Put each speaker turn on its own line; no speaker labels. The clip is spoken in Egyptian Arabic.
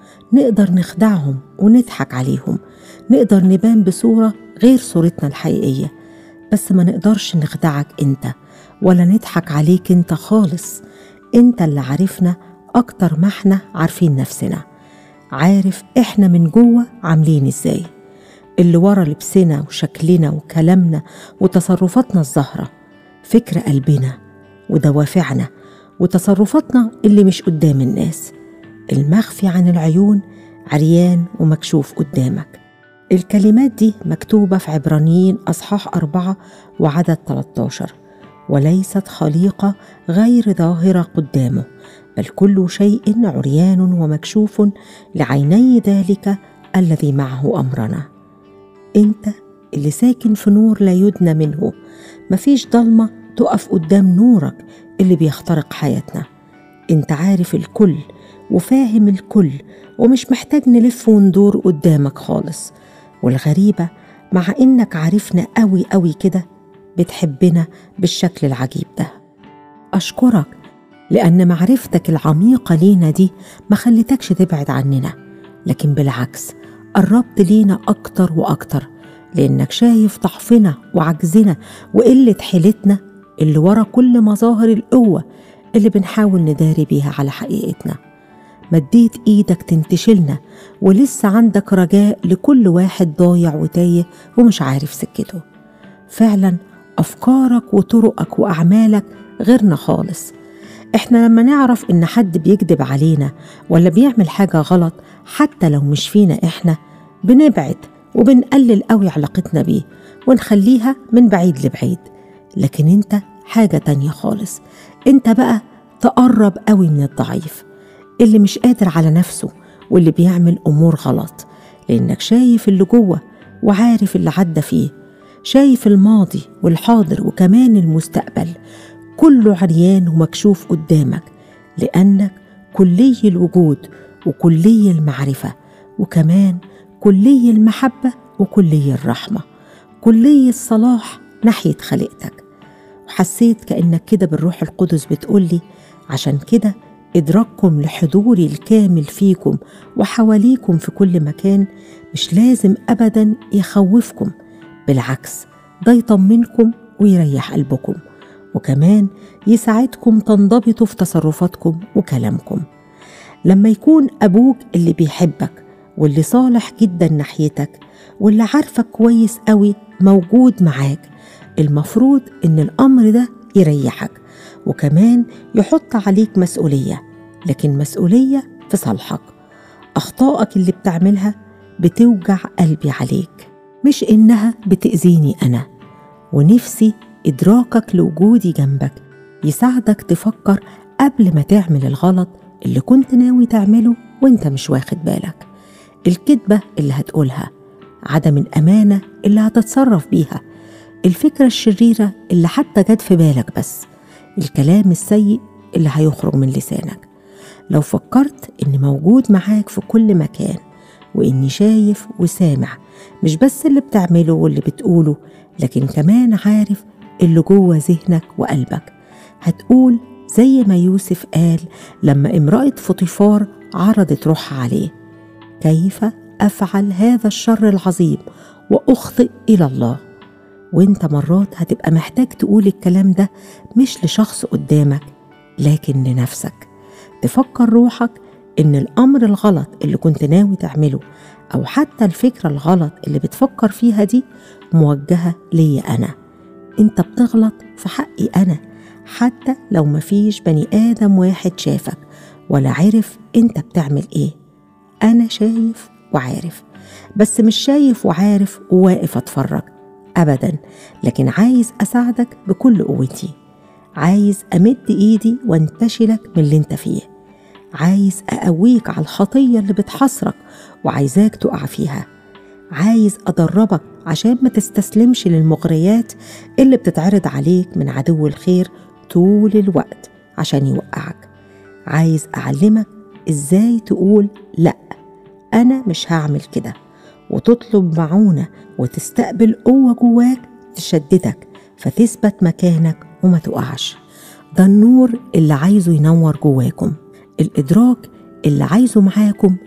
نقدر نخدعهم ونضحك عليهم نقدر نبان بصورة غير صورتنا الحقيقية بس ما نقدرش نخدعك انت ولا نضحك عليك انت خالص انت اللي عارفنا اكتر ما احنا عارفين نفسنا عارف احنا من جوه عاملين ازاي اللي ورا لبسنا وشكلنا وكلامنا وتصرفاتنا الظاهرة فكر قلبنا ودوافعنا وتصرفاتنا اللي مش قدام الناس المخفي عن العيون عريان ومكشوف قدامك الكلمات دي مكتوبة في عبرانيين أصحاح أربعة وعدد 13 وليست خليقة غير ظاهرة قدامه بل كل شيء عريان ومكشوف لعيني ذلك الذي معه أمرنا أنت اللي ساكن في نور لا يدنى منه مفيش ضلمة تقف قدام نورك اللي بيخترق حياتنا انت عارف الكل وفاهم الكل ومش محتاج نلف وندور قدامك خالص والغريبة مع إنك عارفنا قوي قوي كده بتحبنا بالشكل العجيب ده أشكرك لأن معرفتك العميقة لينا دي ما خلتكش تبعد عننا لكن بالعكس قربت لينا أكتر وأكتر لأنك شايف ضعفنا وعجزنا وقلة حيلتنا اللي ورا كل مظاهر القوة اللي بنحاول نداري بيها على حقيقتنا مديت ايدك تنتشلنا ولسه عندك رجاء لكل واحد ضايع وتايه ومش عارف سكته فعلا افكارك وطرقك واعمالك غيرنا خالص احنا لما نعرف ان حد بيكذب علينا ولا بيعمل حاجه غلط حتى لو مش فينا احنا بنبعد وبنقلل قوي علاقتنا بيه ونخليها من بعيد لبعيد لكن انت حاجه تانيه خالص انت بقى تقرب قوي من الضعيف اللي مش قادر على نفسه واللي بيعمل امور غلط لانك شايف اللي جوه وعارف اللي عدى فيه شايف الماضي والحاضر وكمان المستقبل كله عريان ومكشوف قدامك لانك كلي الوجود وكلي المعرفه وكمان كلي المحبه وكلي الرحمه كلي الصلاح ناحيه خليقتك وحسيت كانك كده بالروح القدس بتقولي عشان كده إدراككم لحضوري الكامل فيكم وحواليكم في كل مكان مش لازم أبدا يخوفكم بالعكس ده يطمنكم ويريح قلبكم وكمان يساعدكم تنضبطوا في تصرفاتكم وكلامكم لما يكون أبوك اللي بيحبك واللي صالح جدا ناحيتك واللي عارفك كويس قوي موجود معاك المفروض إن الأمر ده يريحك وكمان يحط عليك مسؤولية لكن مسؤولية في صالحك أخطائك اللي بتعملها بتوجع قلبي عليك مش إنها بتأذيني أنا ونفسي إدراكك لوجودي جنبك يساعدك تفكر قبل ما تعمل الغلط اللي كنت ناوي تعمله وانت مش واخد بالك الكذبة اللي هتقولها عدم الأمانة اللي هتتصرف بيها الفكرة الشريرة اللي حتى جت في بالك بس الكلام السيء اللي هيخرج من لسانك لو فكرت إني موجود معاك في كل مكان وإني شايف وسامع مش بس اللي بتعمله واللي بتقوله لكن كمان عارف اللي جوه ذهنك وقلبك هتقول زي ما يوسف قال لما امرأة فطيفار عرضت روحها عليه كيف أفعل هذا الشر العظيم وأخطئ إلى الله وانت مرات هتبقى محتاج تقول الكلام ده مش لشخص قدامك لكن لنفسك تفكر روحك ان الامر الغلط اللي كنت ناوي تعمله او حتى الفكره الغلط اللي بتفكر فيها دي موجهه ليا انا انت بتغلط في حقي انا حتى لو مفيش بني ادم واحد شافك ولا عرف انت بتعمل ايه انا شايف وعارف بس مش شايف وعارف وواقف اتفرج ابدا لكن عايز اساعدك بكل قوتي عايز امد ايدي وانتشلك من اللي انت فيه عايز اقويك على الخطيه اللي بتحصرك وعايزاك تقع فيها عايز ادربك عشان ما تستسلمش للمغريات اللي بتتعرض عليك من عدو الخير طول الوقت عشان يوقعك عايز اعلمك ازاي تقول لا انا مش هعمل كده وتطلب معونه وتستقبل قوه جواك تشددك فتثبت مكانك وما تقعش ده النور اللي عايزه ينور جواكم الادراك اللي عايزه معاكم